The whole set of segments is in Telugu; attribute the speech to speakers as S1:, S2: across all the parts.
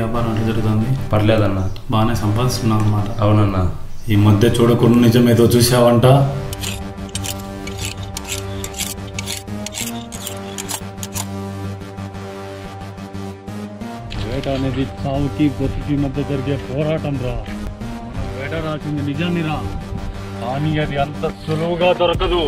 S1: వ్యాపారం ఎట్లా జరుగుతుంది
S2: పర్లేదన్నా
S1: బాగానే సంపాదిస్తున్నావు అనమాట
S2: అవునన్నా
S1: ఈ మధ్య చూడకుండా నిజమేదో చూసావంట వేట అనేది చావుకి బ్రతికి మధ్య జరిగే పోరాటం రా మనం వేట రాసింది నిజాన్ని రా కానీ అది అంత సులువుగా దొరకదు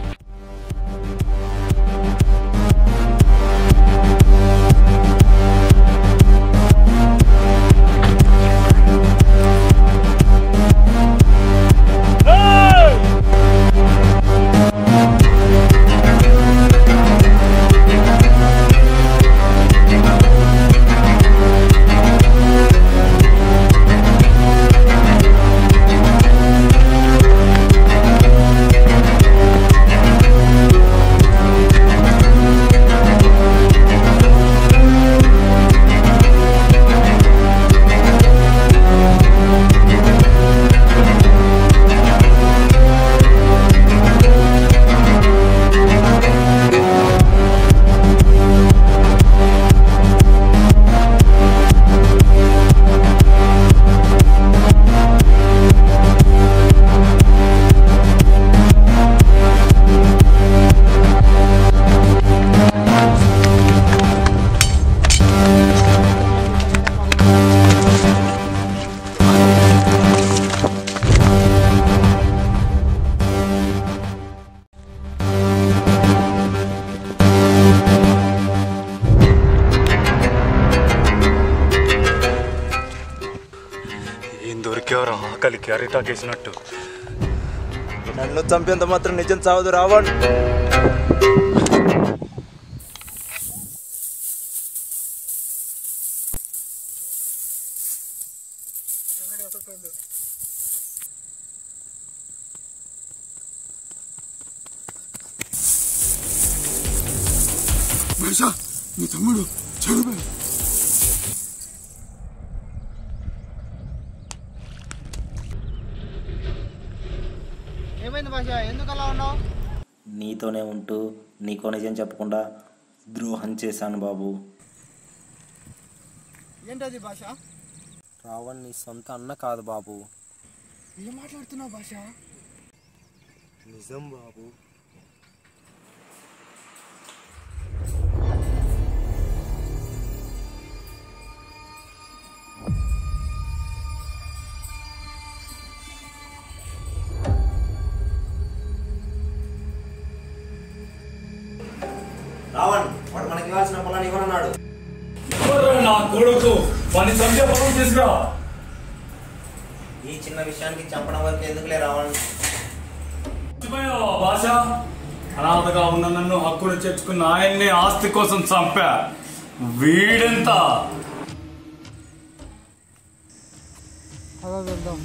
S1: ఏం దొరికేవరా ఆకలికి అరిటాకేసినట్టు
S3: నన్ను చంపేంత మాత్రం నిజం చావదు రావణ్
S4: నీ తమ్ముడు చెరువు
S5: ఏమైంది భాష ఎందుకు అలా ఉన్నావు
S6: నీతోనే ఉంటూ నీకో నిజం చెప్పకుండా ద్రోహం చేశాను బాబు
S5: ఏంటది భాష
S6: రావణ్ నీ సొంత అన్న కాదు బాబు
S5: ఏం మాట్లాడుతున్నావు భాష
S3: నిజం బాబు
S6: రావణ్ వాడు మనకి ఇవ్వాల్సిన పొలాన్ని ఇవ్వనన్నాడు
S1: నా కొడుకు పని సంఖ్య పొలం తీసుకురా
S6: ఈ చిన్న విషయానికి చంపడం వరకు ఎందుకులే రావణ్
S1: మర్చిపోయావా భాష అనాథగా ఉన్న నన్ను హక్కును చేర్చుకున్న ఆయన్ని ఆస్తి కోసం చంపా వీడెంత
S5: అలా వెళ్దాం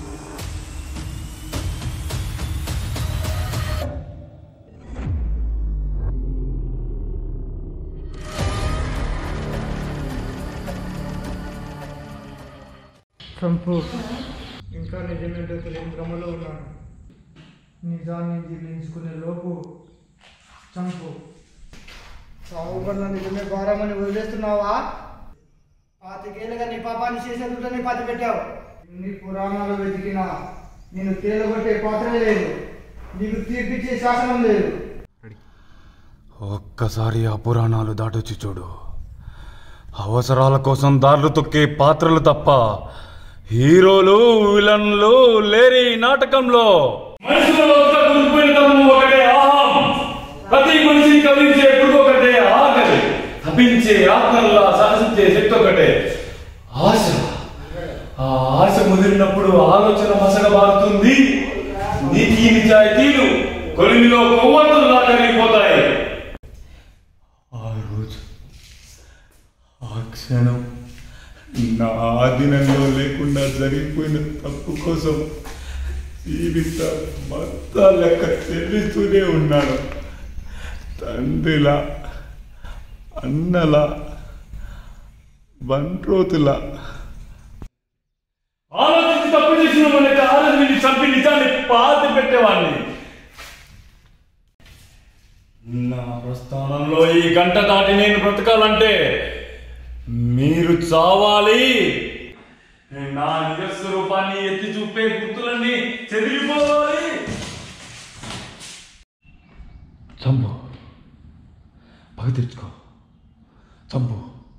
S5: చంపు ఇంకా నిజమేంటో తెలియని భ్రమలో ఉన్నాను నిజాన్ని జీర్ణించుకునే లోపు చంపు సాగు కన్నా నిజమే భారమని వదిలేస్తున్నావా పాతికేళ్ళగా నీ పాపాన్ని చేసేందుకు నీ పది పెట్టావు నీ పురాణాలు వెతికినా నేను తేలగొట్టే పాత్ర లేదు నీకు తీర్పిచ్చే శాసనం లేదు
S1: ఒక్కసారి ఆ పురాణాలు దాటొచ్చి చూడు అవసరాల కోసం దారులు తొక్కే పాత్రలు తప్ప హీరోలు విలన్లు లేరి ఈ నాటకంలో మనుషులలో ఒకటే అహం ప్రతి మనిషిని కవించే ఒకటే ఆకలి తప్పించే ఆత్మల్లా శాసించే శక్తి ఒకటే ఆశ ఆ ఆశ ముదిరినప్పుడు ఆలోచన మసగబారుతుంది నీతి నిజాయితీలు కొలిమిలో కొవ్వొత్తుల్లా కరిగిపోతాయి ఆ రోజు ఆ క్షణం నా ఆధీనంలో లేకుండా జరిగిపోయిన తప్పు కోసం జీవిత మొత్తం లెక్క చెల్లిస్తూనే ఉన్నాను తండ్రిలా అన్నలా బంట్రోతులా ఆలోచించి తప్పు చేసిన వాళ్ళకి ఆలోచించి చంపి నిజాన్ని పాతి పెట్టేవాడిని నా ప్రస్థానంలో ఈ గంట దాటి నేను బ్రతకాలంటే మీరు చావాలి నా నిజ స్వరూపాన్ని ఎత్తి చూపే గుర్తులన్నీ చెదిరిపోవాలి చంపు పగ తెచ్చుకో చంపు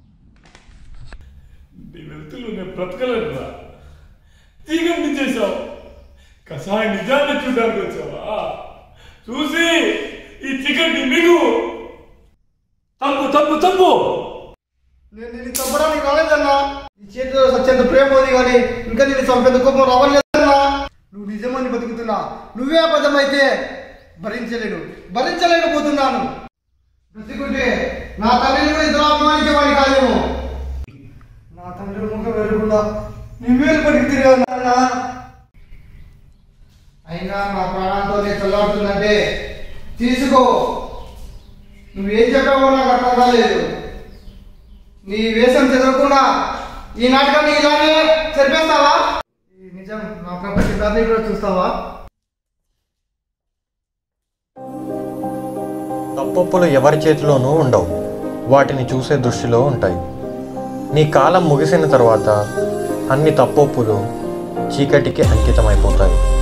S1: నీ వెళ్తులు నేను బ్రతకలేనురా తీగండి చేశావు కషాయ నిజాన్ని చూడడానికి వచ్చావా చూసి ఈ చికెన్ మిగు తప్పు తప్పు తప్పు
S5: నేను నిన్ను చంపడానికి రాలేదన్నా నీ చేతిలో సత్యంత ప్రేమ ఉంది కానీ ఇంకా నేను చంపేంత కోపం రావట్లేదన్నా నువ్వు నిజమని బతుకుతున్నా నువ్వే అబద్ధమైతే భరించలేను భరించలేకపోతున్నాను బ్రతికుంటే నా తండ్రిని కూడా ఇద్దరు అభిమానించేవాడి కాదేమో నా తండ్రి ముఖం వెరకుండా నువ్వేలు పట్టుకు తిరిగా అయినా నా ప్రాణాలతో నేను చల్లాడుతుందంటే తీసుకో నువ్వేం చెప్పావో నాకు అర్థం కాలేదు నీ వేషం చదవకుండా ఈ నాటకాన్ని ఇలానే సరిపేస్తావా ఈ నిజం నా ప్రపంచ దాన్ని కూడా చూస్తావా
S2: తప్పొప్పులు ఎవరి చేతిలోనూ ఉండవు వాటిని చూసే దృష్టిలో ఉంటాయి నీ కాలం ముగిసిన తర్వాత అన్ని తప్పొప్పులు చీకటికి అంకితమైపోతాయి